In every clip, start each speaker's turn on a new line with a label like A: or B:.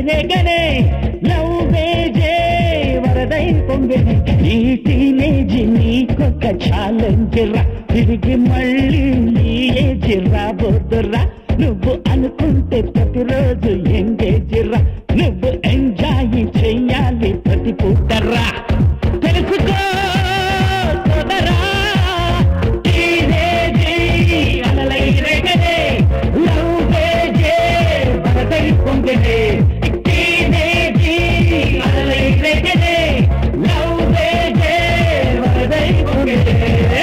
A: రేగనే నవ్వేజే వరదై పొంగనే ఈ టీనేజ్ నీకొక ఛాలెంజ్ రా తిరిగి మళ్ళీ నీ ఏజ్ రాబోతురా నువ్వు అనుకుంటే ప్రతిరోజు ఎంగేజ్ రా నువ్వు ఎంజాయ్ చెయ్యాలి ప్రతి పూటరా తెలుసుకో సోదరా టీనేజీ అలలై రేగనే నవ్వేజే వరదై పొంగనే టీనేజీ అలలై రేగనే నవ్వేజే వరదై పొంగనే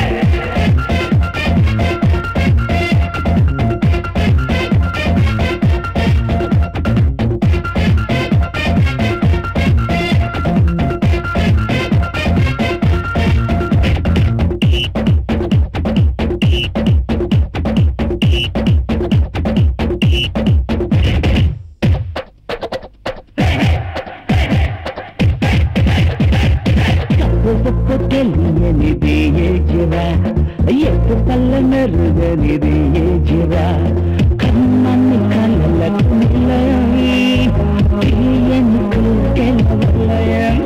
A: తప్పు తెలియనిది ఏ జిరా ఎప్పు పల్ల మెరుగనిది ఏ జిరా కమ్మని కళ్ళకు నిలయం తీయని కుకెల వలయం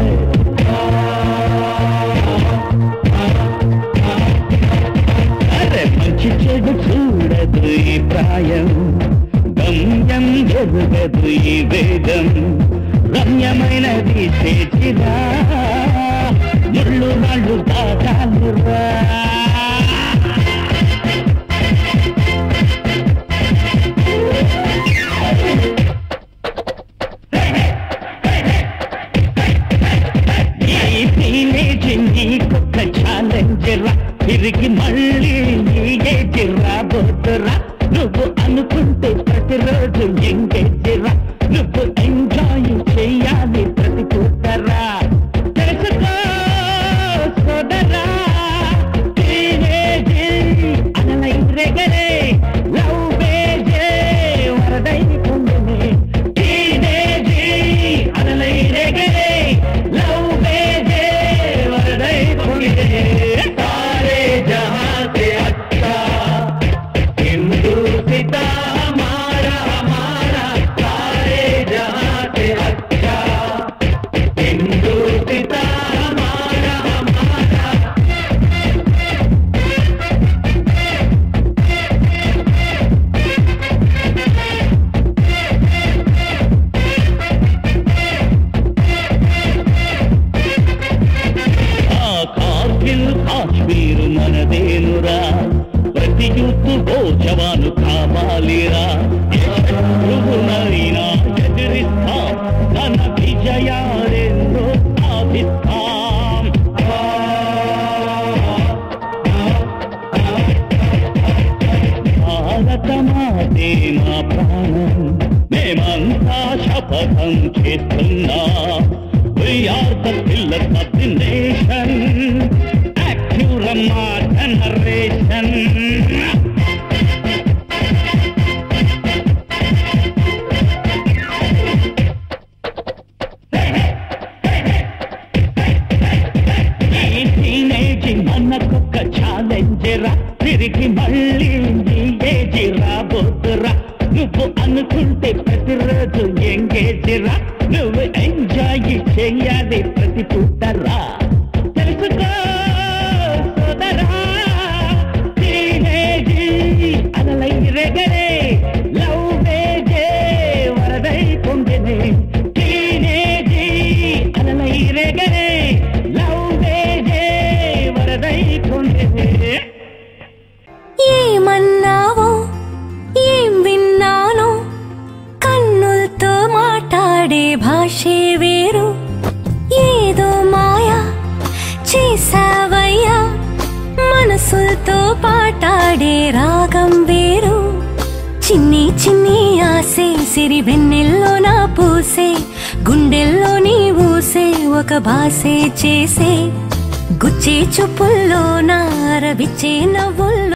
A: అరే మంచి చెడు చూడదు ఈ ప్రాయం గమ్యం జరుగదు ఈ వేగం రమ్యమైనది చేతిరా ముళ్ళు రాళ్ళు దాటాలురా ఈ టీనేజ్ నీకొక ఛాలెంజ్ రా తిరిగి మళ్ళీ నీ ఏజ్ రాబోతురా నువ్వు అనుకుంటే ప్రతిరోజు ఎంగేజ్ రా నువ్వు ఎంజాయ్ చెయ్యాలి ప్రతి పూటరా తెలుసుకో సోదరా టీనేజ్ అనలై రెగరే లవ్ బేజే వరదై పొంగనే టీనేజ్ అనలై రెగరే లవ్ బేజే వరదై పొంగనే సారే జహాं से अच्छा हिंदुस्ता हमारा हमारा सारे जहां से अच्छा हिंदुस्ता हमारा हमारा ఆ కార్గిల్ కాశ్మీర్ మనదేనురా ప్రతి యుద్ధు ఓ జవాను కావాలిరా ఏ శత్రువునైనా ఎదిరిస్తాం తన విజయాలెన్నో సాధిస్తాం భారత మాతే మా ప్రాణం మేమంతా శపథం చేస్తున్నా We are the pillars of the nation. Active Rama generation. ఈ టీనేజ్ మనకొక ఛాలెంజ్ రా తిరిగి మళ్ళీ నీ ఏజ్ రాబోతురా నువ్వు అనుకుంటే ప్రతిరోజు ఎంగేజ్ రా నువ్వు ఎంజాయ్ చెయ్యాలి ప్రతి పూటరా తెలుసుకో సోదరా టీనేజ్ అలలై రెగరే లవ్ బేజే వరదై పొంగనే టీనేజ్ అలలై రెగరే లవ్ బేజే వరదై పొంగనే
B: ఏమన్నావో ఏం విన్నానో కన్నులతో మాట్లాడే భాషే వేరు ఏదో మాయా చేసావయ్యా మనసులతో పాటాడే రాగం వేరు చిన్ని చిన్ని ఆసే సిరి వెన్నెల్లో నా పూసే గుండెల్లో నీ ఊసే ఒక భాసే చేసే గుచ్చే చూపుల్లో నా రవిచ్చే నవ్వుల్లో